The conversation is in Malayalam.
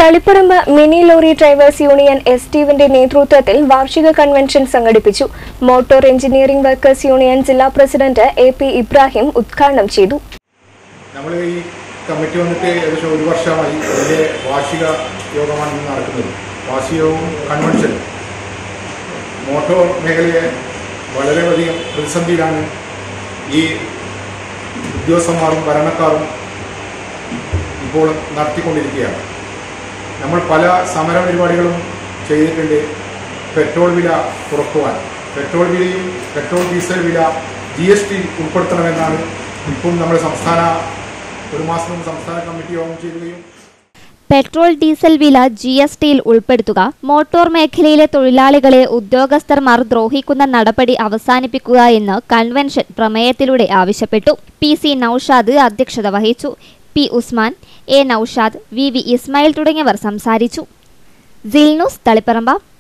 Taliparamba mini lorry drivers union S ടീവിന്റെ നേതൃത്വത്തിൽ വാർഷിക കൺവെൻഷൻ സംഘടിപ്പിച്ചു മോട്ടോർ എഞ്ചിനീയറിംഗ് വർക്കേഴ്സ് യൂണിയൻ ജില്ലാ പ്രസിഡന്റ് എ പി ഇബ്രാഹിം ഉദ്ഘാടനം ചെയ്തു നമ്മൾ ഈ കമ്മിറ്റി വന്നിട്ട് ഏകദേശം ഒരു വർഷമായി ഇതിൻ്റെ വാർഷിക യോഗമാണ് ഇന്ന് നടക്കുന്നത് വാർഷികവും കൺവെൻഷനും മോട്ടോർ മേഖലയെ വളരെയധികം പ്രതിസന്ധിയിലാണ് ഈ ഉദ്യോഗസ്ഥന്മാരും ഭരണക്കാരും ഇപ്പോൾ നടത്തിക്കൊണ്ടിരിക്കുകയാണ് നമ്മൾ പല സമര പരിപാടികളും ചെയ്തിട്ടുണ്ട് പെട്രോൾ വില കുറക്കുവാൻ പെട്രോൾ വിലയും പെട്രോൾ ഡീസൽ വില ജി എസ് ടി ഉൾപ്പെടുത്തണമെന്നാണ് ഇപ്പം നമ്മുടെ സംസ്ഥാന ഒരു മാസം മുമ്പ് സംസ്ഥാന കമ്മിറ്റി യോഗം ചേരുകയും പെട്രോൾ ഡീസൽ വില ജി എസ് ടിയിൽ ഉൾപ്പെടുത്തുക മോട്ടോർ മേഖലയിലെ തൊഴിലാളികളെ ഉദ്യോഗസ്ഥർമാർ ദ്രോഹിക്കുന്ന നടപടി അവസാനിപ്പിക്കുക എന്ന് കൺവെൻഷൻ പ്രമേയത്തിലൂടെ ആവശ്യപ്പെട്ടു പി സി നൌഷാദ് അധ്യക്ഷത വഹിച്ചു P Usman A Naushad V V Ismail തുടങ്ങിയവർ സംസാരിച്ചു ജിൽനൂസ് തളിപ്പറമ്പ